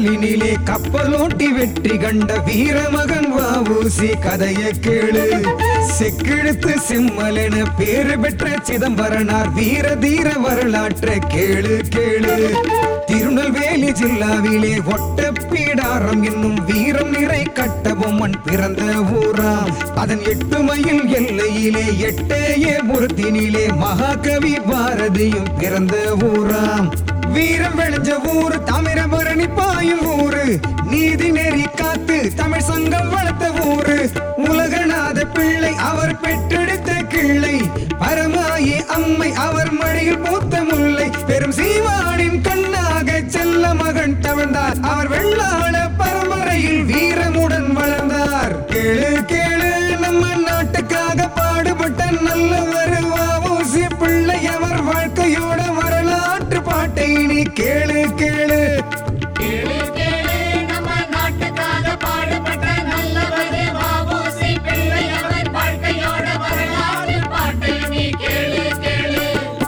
கடலினிலே கப்பலோட்டி வெற்றி கண்ட வீரமகன் வாவூசி கதைய கேளு செக்கெடுத்து சிம்மலென பேரு பெற்ற சிதம்பரனார் வீர தீர வரலாற்றை கேளு கேளு திருநெல்வேலி ஜில்லாவிலே ஒட்டப்பீடாரம் என்னும் வீரம் நிறை கட்ட பொம்மன் பிறந்த ஊராம் அதன் எட்டு மைல் எல்லையிலே எட்டேயே புறத்தினிலே மகாகவி பாரதியும் பிறந்த ஊராம் வீரம் விளைஞ்ச ஊரு தாமிரபரணி பாயும் ஊரு நீதி நெறி காத்து தமிழ் சங்கம் வளர்த்த ஊரு உலகநாத பிள்ளை அவர் பெற்றெடுத்த கிள்ளை பரமாயி அம்மை அவர் மடியில் பூத்த முல்லை பெரும் சீமானின் கண்ணாக செல்ல மகன் தவழ்ந்தார் அவர் வெள்ளாள பரம்பரையில் வீரமுடன் வளர்ந்தார் கேளு கேளு நம்ம நாட்டுக்காக பாடுபட்ட நல்லவர் வாவூசி பிள்ளை அவர் வாழ்க்கையோட வரலாற்று பாட்டை நீ கேளு கேளு கேளு கேளு நம்ம நாட்டுக்காக பாடுபட்ட நல்லவரே வ.உ.சி. பிள்ளை அவர் வாழ்க்கையோட வரலாறு பாட்டை நீ கேளு கேளு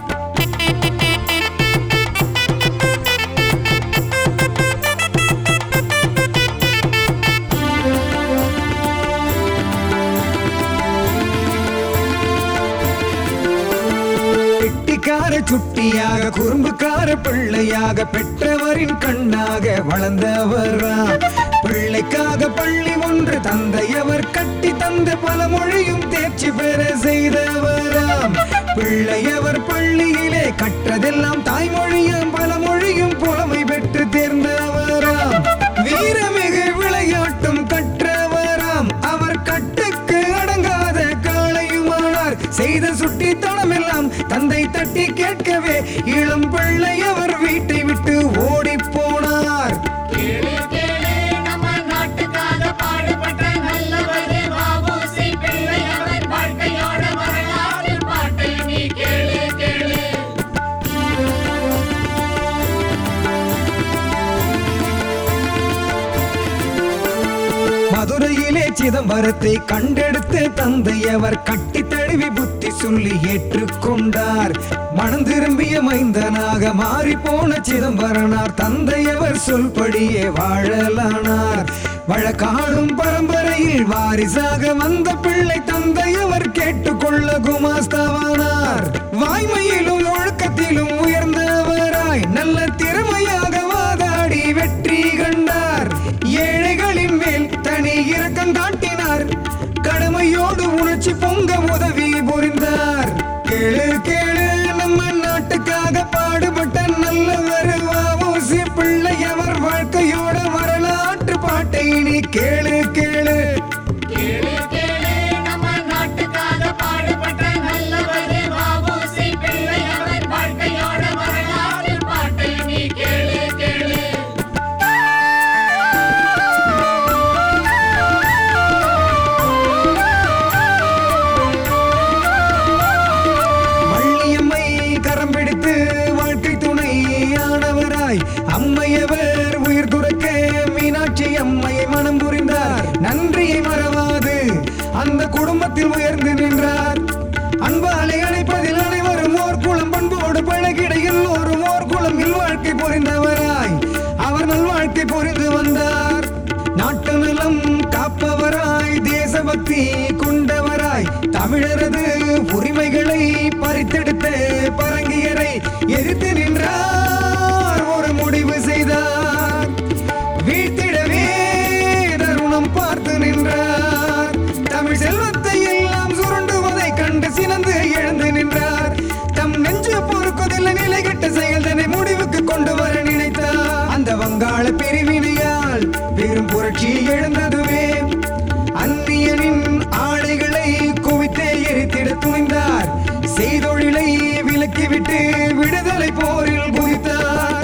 கெட்டிக்கார சுட்டியாக குறும்புக்கார பிள்ளையாக பெற்றவரின் கண்ணாக வளர்ந்தவரா பிள்ளைக்காக பள்ளி ஒன்று தந்தையவர் கட்டி தந்த பல மொழியும் தேர்ச்சி பெற செய்தவராம் பிள்ளையவர் பள்ளியிலே கற்றதெல்லாம் தாய்மொழியும் பல மொழியும் புலமை பெற்று தேர்ந்தவராம் வீரமிகு விளையாட்டும் கற்றவராம் அவர் கட்டுக்கு அடங்காத காளையுமானார் செய்த சுட்டித்தனம் எல்லாம் தந்தை தட்டி கேட்கவே இளம் பிள்ளை அவர் வீட்டை விட்டு ஓடி போனார் கேளு கேளு நம்ம நாட்டுக்காக பாடுபட்ட நல்லவரே வ.உ.சி. பிள்ளை அவர் வாழ்க்கையோட வரலாறு பாட்டை நீ கேளு கேளு மதுரையிலே சிதம்பரத்தை கண்டெடுத்து தந்தையவர் கட்டி தழுவி புத்தி சொல்லி ஏற்றுக்கொண்டார் மனம் திரும்பிய மைந்தனாக மாறி போன சிதம்பரனார் தந்தையவர் சொல்படியே வாழலானார் வழக்காடும் பரம்பரையில் வாரிசாக வந்த பிள்ளை தந்தையவர் கேட்டுக்கொள்ள குமாஸ்தாவானார் வாய்மையிலும் ஒழுக்கத்திலும் உயர்ந்தவராய் நல்ல திறமையாக வாதாடி வெற்றி கண்டார் ஏழைகளின் மேல் தனி இரக்கம் காட்டினார் கடமையோடு உணர்ச்சி பொங்க உதவி புரிந்தார் கேளு கேளு நம்ம நாட்டுக்காக பாடுபட்ட நல்லவர் வாவூசி பிள்ளை அவர் வாழ்க்கையோட வரலாற்று பாட்டை நீ கேளு கேளு கேளு கேளு நம்ம நாட்டுக்காக பாடுபட்ட நல்லவரே வ.உ.சி. பிள்ளை அவர் வாழ்க்கையோட வரலாறு பாட்டை நீ கேளு கேளு வள்ளியம்மை கரம் பிடித்து வாழ்க்கை துணை ஆனவராய் அம்மையவர் உயிர் துறக்க மீனாட்சி அம்மையை மனம் புரிந்தார் நன்றியை மறவாது அந்த குடும்பத்தில் உயர்ந்து நின்றார் அன்பாலை அணைப்பதில் அனைவரும் ஓர் குளம் பண்போடு பழகிட எல்லோரும் ஓர் குளம் இல்வாழ்க்கை புரிந்தவராய் அவர் நல்வாழ்க்கை புரிந்து வந்தார் நாட்டு நலம் காப்பவராய் தேசபக்தி கொண்டவராய் தமிழரது உரிமைகளை பறித்தெடுத்த பரங்கியரை எதிர்த்து நின்றார் ஒரு முடிவு செய்தார் வீழ்த்திடவே தருணம் பார்த்து நின்றார் தமிழ் செல்வத்தை எல்லாம் சுரண்டுவதை கண்டு சினந்து எழுந்து நின்றார் தம் நெஞ்சு பொறுக்குதில்லை நிலை கெட்ட செயல்தனை முடிவுக்கு கொண்டு வர நினைத்தார் அந்த வங்காள பிரிவினையால் பெரும் புரட்சி எழுந்ததுவே அந்நியனின் ஆடைகளை குவித்தே எரித்திட துணிந்தார் செய்தொழிலை விலக்கிவிட்டு விடுதலை போரில் குதித்தார்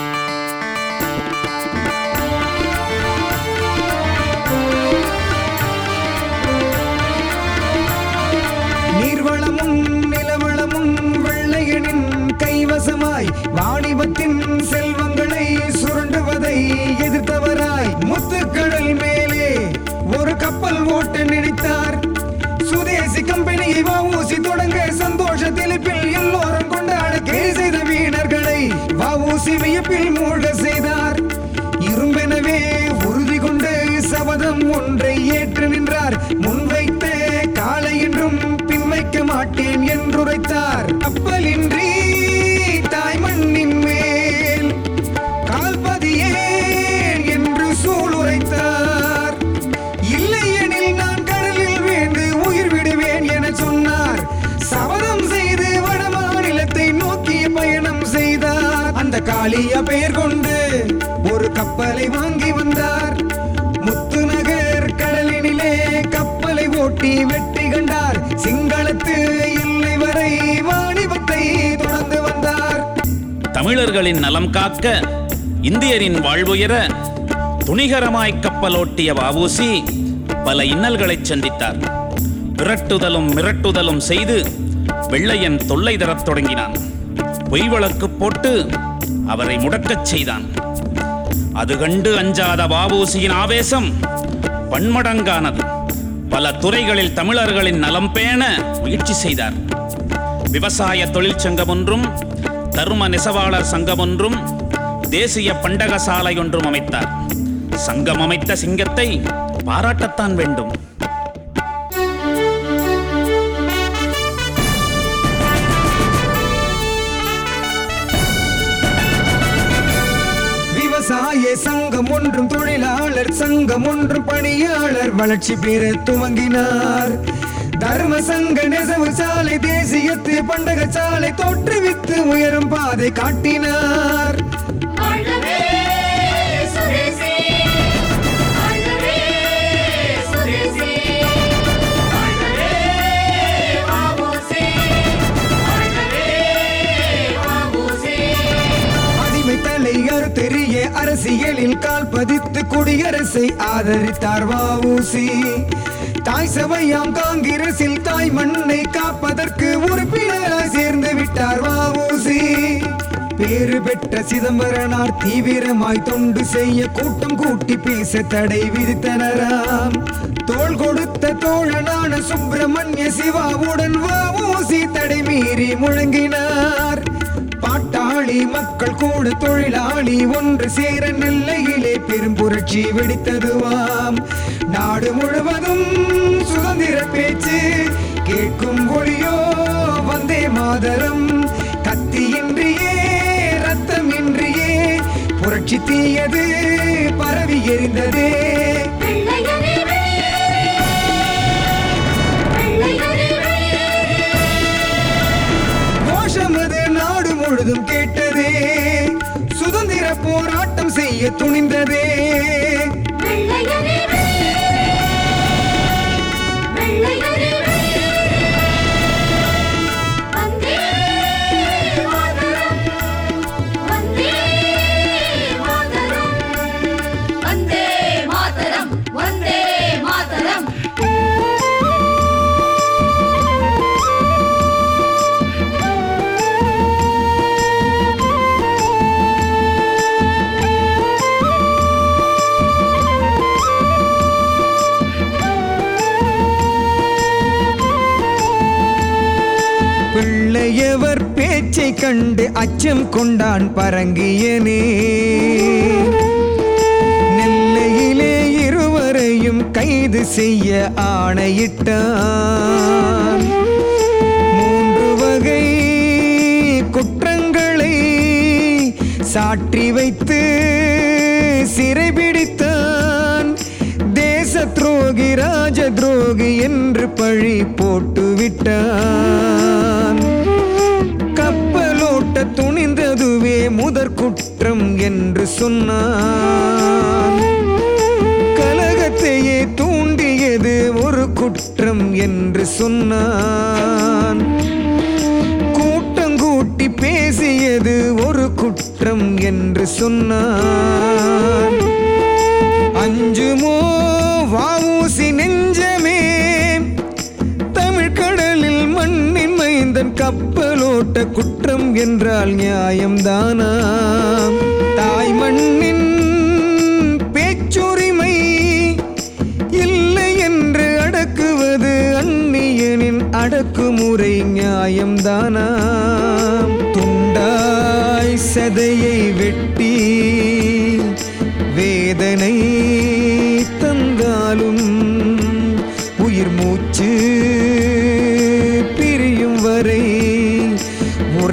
நீர்வளமும் நிலவளமும் வெள்ளையனின் கைவசமாய் வாணிபத்தின் செல்வங்களை சுரண்டுவதை எதிர்த்தவராய் முத்துக்கடல் மேலே ஒரு கப்பல் ஓட்ட நினைத்தார் சுதேசி கம்பெனியை வாவூசி தொடங்க சந்தோஷ திலிப்பில் எல்லோரும் கொண்டாட கேலி செய்த வீணர்களை வைத்தார் கப்பலின்றி தாய் மண்ணின் மேல் கால்பதியேன் என்று சூளுரைத்தார் இல்லையெனில் நான் கடலில் வீழ்ந்து உயிர் விடுவேன் என சொன்னார் சபதம் செய்து வட மாநிலத்தை நோக்கி பயணம் செய்தார் அந்த காளியா பெயர் கொண்டு ஒரு கப்பலை வாங்கி வந்தார் முத்துநகர் கடலினிலே கப்பலை ஓட்டி வெற்றி கண்டார் சிங்களத்து எல்லை வரை வாணிபத்தை தொடர்ந்து வந்தார் தமிழர்களின் நலம் காக்க இந்தியரின் வாழ்வுயர துணிகரமாய் கப்பலோட்டிய வஉசி பல இன்னல்களைச் சந்தித்தார் விரட்டுதலும் மிரட்டுதலும் செய்து வெள்ளையன் தொல்லை தரத் தொடங்கினான் பொய் வழக்கு போட்டு அவரை முடக்கச் செய்தான் அது கண்டு அஞ்சாத வஉசியின் ஆவேசம் பன்மடங்கானது பல துறைகளில் தமிழர்களின் நலம் பேண முயற்சி செய்தார் விவசாய தொழிற்சங்கம் ஒன்றும் தரும நெசவாளர் சங்கம் ஒன்றும் தேசிய பண்டக சாலை ஒன்றும் அமைத்தார் சங்கம் அமைத்த சிங்கத்தை பாராட்டத்தான் வேண்டும் விவசாய சங்கம் ஒன்றும் தொழிலாளர் சங்கம் ஒன்றும் பணியாளர் வளர்ச்சி பெற துவங்கினார் தர்ம சங்க நெசவு சாலை தேசியத்து பண்டக சாலை தோற்றுவித்து உயரும் பாதை காட்டினார் வாழ்கவே சுரேசி வாழ்கவே சுரேசி வாழ்கவே வாபூசி வாழ்கவே வாபூசி அடிமை தலை தெரிய அரசியலில் கால் பதித்து குடியரசை ஆதரித்தார் வஉசி தாய் சபையாம் காங்கிரஸில் தாய் மண்ணை காப்பதற்கு உறுப்பினராய் சேர்ந்து விட்டார் வஉசி பேறு பெற்ற சிதம்பரனார் தீவிரமாய் தொண்டு செய்ய கூட்டம் கூட்டி பேச தடை விதித்தனராம் தோள் கொடுத்த தோழனான சுப்பிரமணிய சிவாவுடன் வஉசி தடை மீறி முழங்கினார் பாட்டாளி மக்கள் கூட தொழிலாளி ஒன்று சேர நெல்லையிலே பெரும் புரட்சி வெடித்ததுவாம் நாடு முழுவதும் சுதந்திர பேச்சு கேட்கும் ஒளியோ வந்தே மாதரம் கத்தியின்றியே ரத்தமின்றியே புரட்சி தீயது பரவி எரிந்ததே வெள்ளையனே வெளியேறு வெள்ளையனே வெளியேறு கோஷமது நாடு முழுதும் கேட்டதே சுதந்திர போராட்டம் செய்ய துணிந்ததே வெள்ளையனே வெளியேறு வெள்ளையனே வெளியேறு வந்தே மாதரம் வந்தே மாதரம் வந்தே மாதரம் வந்தே மாதரம் பிள்ளையவர் பேச்சை கண்டு அச்சம் கொண்டான் பரங்கியனே நெல்லையிலே இருவரையும் கைது செய்ய ஆணையிட்டான் மூன்று வகை குற்றங்களை சாற்றி வைத்து சிறைபிடித்தான் தேச துரோகி ராஜ துரோகி என்று பழி போட்டு விட்டான் கப்பலோட்ட துணிந்ததுவே முதற் குற்றம் என்று சொன்னான் கலகத்தையே தூண்டியது ஒரு குற்றம் என்று சொன்னான் கூட்டம் கூட்டி பேசியது ஒரு குற்றம் என்று சொன்னான் அஞ்சுமோ வாவூசி நெஞ்சமே தமிழ் கடலில் மண்ணின் மைந்தன் கப்பலோட்ட குற்றம் என்றால் நியாயம்தானா தாய் மண்ணின் பேச்சுரிமை இல்லை என்று அடக்குவது அந்நியனின் அடக்குமுறை நியாயம்தானா துண்டாய் சதையை வெட்டி வேதனை தந்தாலும் உயிர் மூச்சு பிரியும் வரை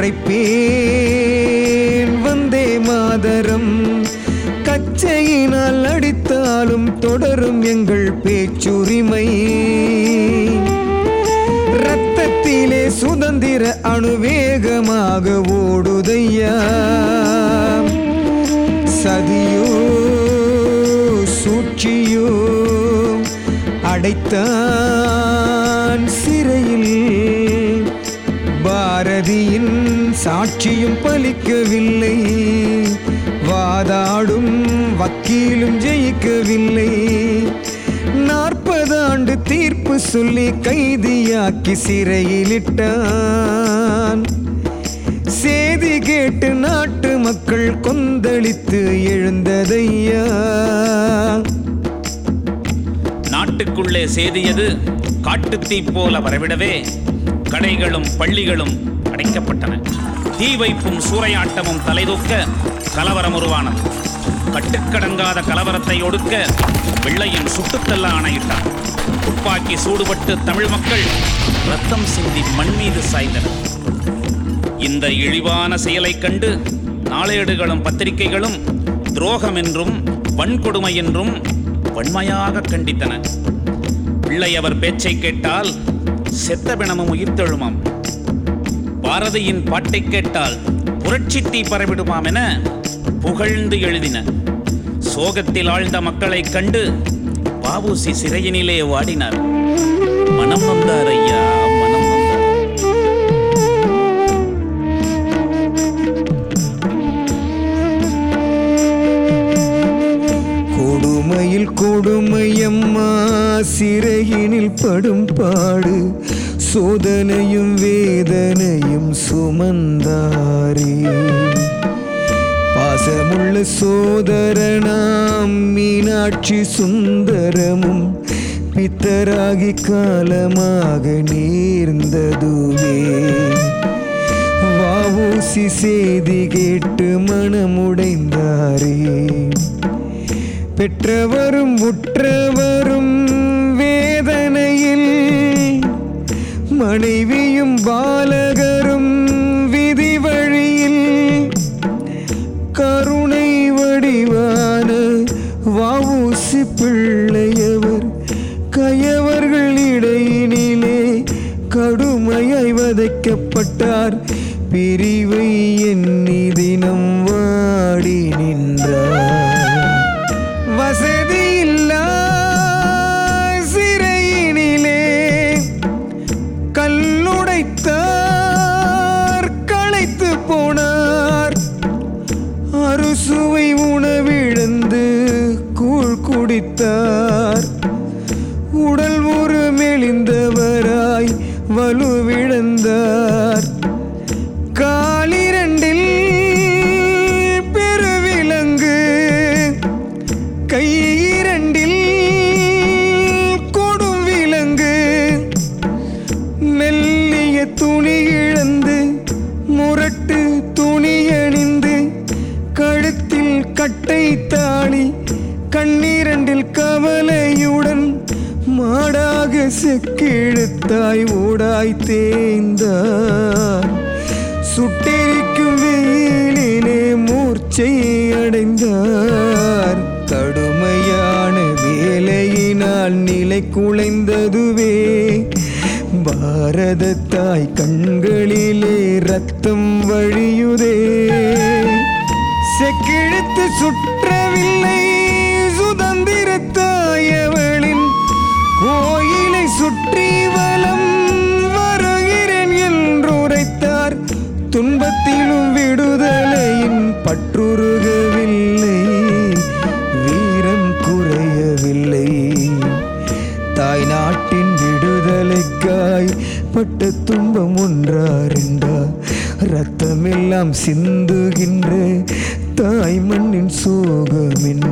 உரைப்பேன் வந்தே மாதரம் கச்சையினால் அடித்தாலும் தொடரும் எங்கள் பேச்சுரிமை ரத்தத்திலே சுதந்திர அணுவேகமாக ஓடுதையா சதியோ சூழ்ச்சியோ அடைத்தான் சிறையில் பாரதியின் சாட்சியும் பலிக்கவில்லை வாதாடும் வக்கீலும் ஜெயிக்கவில்லை நாற்பது ஆண்டு தீர்ப்பு சொல்லி கைதியாக்கி சிறையிலிட்டான் சேதி கேட்டு நாட்டு மக்கள் கொந்தளித்து எழுந்ததையா நாட்டுக்குள்ளே சேதியது காட்டுத்தீ போல வரவிடவே கடைகளும் பள்ளிகளும் அடைக்கப்பட்டன தீ வைப்பும் சூறையாட்டமும் தலைதூக்க கலவரம் உருவானது கட்டுக்கடங்காத கலவரத்தை ஒடுக்க வெள்ளையின் சுட்டுத்தள்ள ஆணையிட்டார் துப்பாக்கி சூடுபட்டு தமிழ் மக்கள் ரத்தம் சிந்தி மண் மீது சாய்ந்தனர் இந்த இழிவான செயலைக் கண்டு நாளேடுகளும் பத்திரிகைகளும் துரோகம் என்றும் வன்கொடுமை என்றும் வன்மையாக கண்டித்தன பிள்ளையவர் பேச்சை கேட்டால் செத்த பிணமும் உயிர்த்தெழுமாம் பாரதியின் பாட்டை கேட்டால் புரட்சி தீ பரவிடுமாம் என புகழ்ந்து எழுதின சோகத்தில் ஆழ்ந்த மக்களைக் கண்டு பாபுசி சிறையினிலே வாடினார் மனம் வந்தார் ஐயா மனம் வந்தார் கொடுமையில் கொடுமையம்மா சிறையினில் படும் பாடு சோதனையும் வேதனையும் சுமந்தாரே பாசமுள்ள சோதரனாம் மீனாட்சி சுந்தரமும் பித்தராகி காலமாக நேர்ந்ததுவே வாவூசி செய்தி கேட்டு மனமுடைந்தாரே பெற்றவரும் உற்றவரும் வேதனையில் மனைவியும் பாலகரும் விதி வழியில் கருணை வடிவான வாவூசி பிள்ளையவர் கயவர்கள் இடையினிலே கடுமையாய் வதைக்கப்பட்டார் பிரிவை எண்ணி தினம் வாடி நின்றார் வசதியில்லா சிறையினிலே கல்லுடைத்தார் களைத்து போனார் அறுசுவை உணவிழந்து கூழ் குடித்தார் உடல் ஒரு மெலிந்தவராய் வலுவிழந்தார் காலிரண்டில் பெருவிலங்கு கையிரண்டில் கொடும் விலங்கு மெல்லிய துணி இழந்து முரட்டு துணி அணிந்து கழுத்தில் கட்டை தாளி கண்ணீரண்டில் கவலையுடன் மாடாக செக்கிழுத்தாய் ஓடாய் தேய்ந்தார் சுட்டெரிக்கும் வெயிலிலே மூர்ச்சை அடைந்தார் கடுமையான வேலையினால் நிலை குலைந்ததுவே பாரத தாய் கண்களிலே ரத்தம் வழியுதே செக்கிழுத்து சுற்றவில்லை சுதந்திர தாயவளின் கோயிலை சுற்றி வலம் வருகிறேன் என்றுரைத்தார் துன்பத்திலும் விடுதலையின் பற்றுருகவில்லை வீரம் குறையவில்லை தாய் நாட்டின் விடுதலைக்காய் பட்ட துன்பம் ஒன்றாரெண்டா ரத்தமெல்லாம் சிந்துகின்ற தாய் மண்ணின் சோகம் என்ன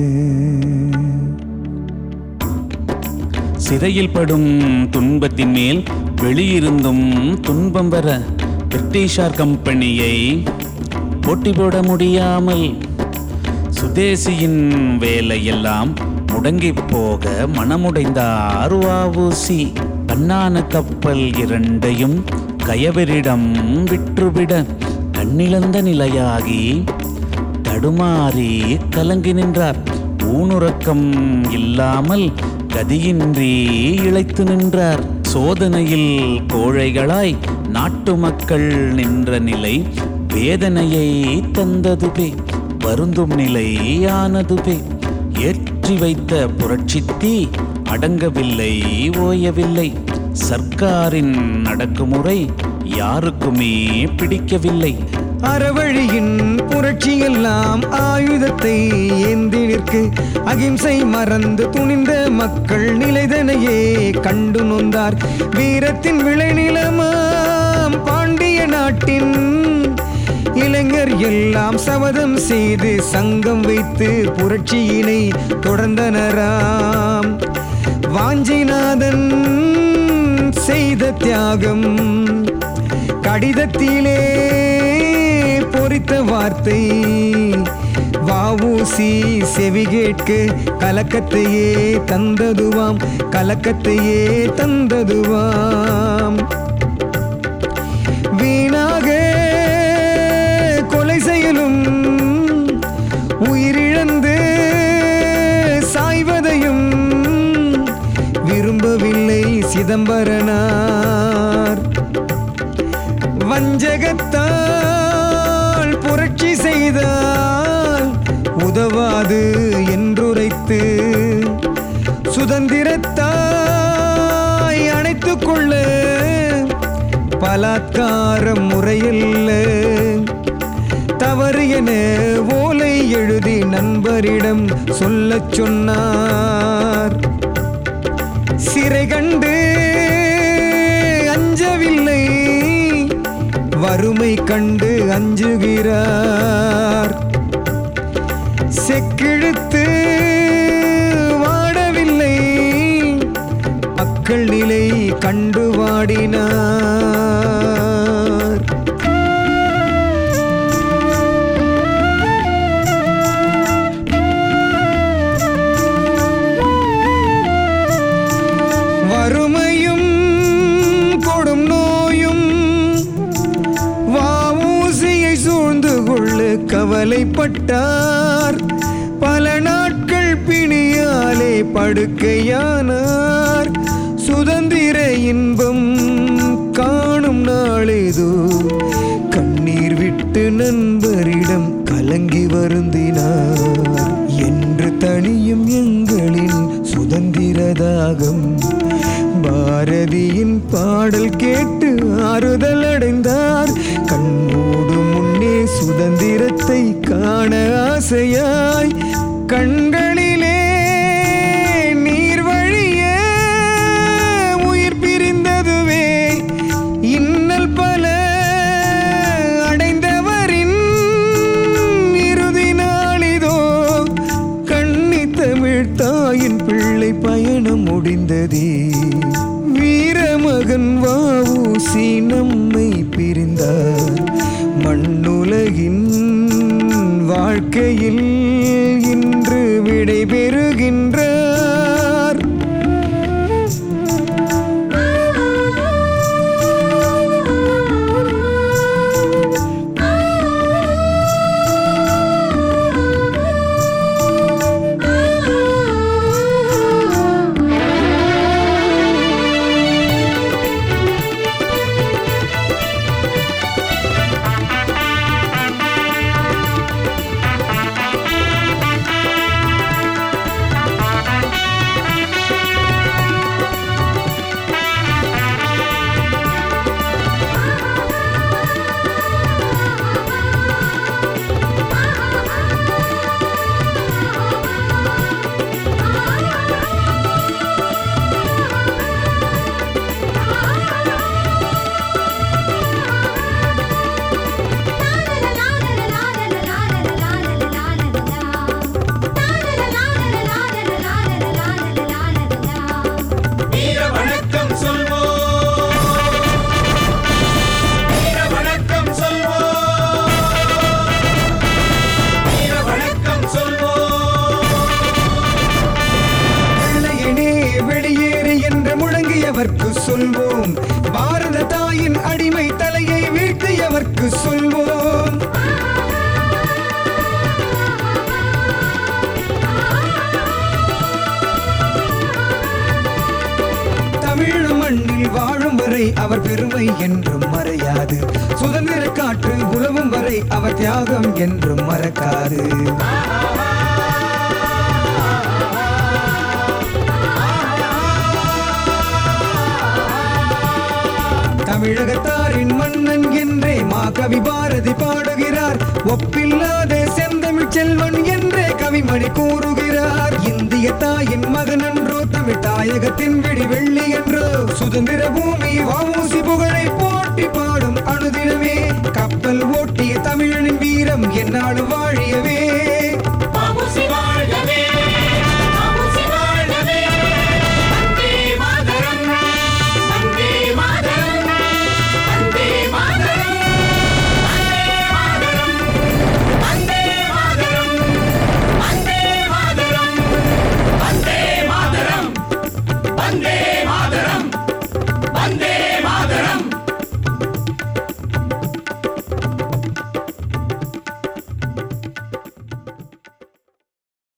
சிறையில் படும் துன்பத்தின் மேல் வெளியிருந்தும் துன்பம் வர பிரிட்டிஷார் கம்பெனியை போட்டி போட முடியாமல் சுதேசியின் வேலையெல்லாம் முடங்கி போக மனமுடைந்தார் வாவூசி கண்ணான கப்பல் இரண்டையும் கயவரிடம் விற்றுவிட கண்ணிழந்த நிலையாகி தடுமாறி கலங்கி நின்றார் ஊனுறக்கம் இல்லாமல் கதியின்றி இழைத்து நின்றார் சோதனையில் கோழைகளாய் நாட்டு மக்கள் நின்ற நிலை வேதனையை தந்ததுபே வருந்தும் நிலை ஆனதுபே ஏற்றி வைத்த புரட்சித்தீ அடங்கவில்லை ஓயவில்லை சர்க்காரின் அடக்குமுறை யாருக்குமே பிடிக்கவில்லை அறவழியின் புரட்சி எல்லாம் ஆயுதத்தை ஏந்தி நிற்கு அகிம்சை மறந்து துணிந்த மக்கள் நிலைதனையே கண்டு நொந்தார் வீரத்தின் விளைநிலமாம் பாண்டிய நாட்டின் இளைஞர் எல்லாம் சபதம் செய்து சங்கம் வைத்து புரட்சியினை தொடர்ந்தனராம் வாஞ்சிநாதன் செய்த தியாகம் கடிதத்திலே பொறித்த வார்த்தை வாவூசி செவி கேட்க கலக்கத்தையே தந்ததுவாம் கலக்கத்தையே தந்ததுவாம் வீணாக கொலை செயலும் உயிரிழந்து சாய்வதையும் விரும்பவில்லை சிதம்பரனார் வஞ்சகத்தால் புரட்சி செய்தால் உதவாது என்றுரைத்து சுதந்திரத்தாய் அணைத்துக் கொள்ள பலாத்காரம் முறையல்ல தவறு என ஓலை எழுதி நண்பரிடம் சொல்லச் சொன்னார் சிறை கண்டு அஞ்சவில்லை வறுமை கண்டு அஞ்சுகிறார் செக்கிழுத்து வாடவில்லை மக்கள் நிலை கண்டு வாடினார் வறுமையும் கொடும் நோயும் வாவூசியை சூழ்ந்து கொள்ள கவலைப்பட்டார் பல நாட்கள் பிணியாலே படுக்கையானார் சுதந்திர இன்பம் காணும் நாளேதோ கண்ணீர் விட்டு நண்பரிடம் கலங்கி வருந்தினார் என்று தனியும் எங்களின் சுதந்திரதாகம் பாரதியின் பாடல் கேட்டு ஆறுதல் அடைந்தார் கண்மூடு முன்னே சுதந்திரத்தை காண ஆசையாய் கண்களிலே நீர் வழிய உயிர் பிரிந்ததுவே இன்னல் பல சுதந்திர காற்று உலவும் வரை அவர் தியாகம் என்றும் மறக்காது தமிழகத்தாரின் மன்னன் என்றே மாகவி பாரதி பாடுகிறார் ஒப்பில்லாத செந்தமிழ் செல்வன் என்றே கவிமணி கூறுகிறார் இந்திய தாயின் மகன் என்றோ தமிழ் தாயகத்தின் விடி வெள்ளி என்றோ சுதந்திர பூமி வாமூசி புகழை போற்றி பாடும் அனுதினமே கப்பல் ஓட்டிய தமிழனின் வீரம் என்னாலும் வாழியவே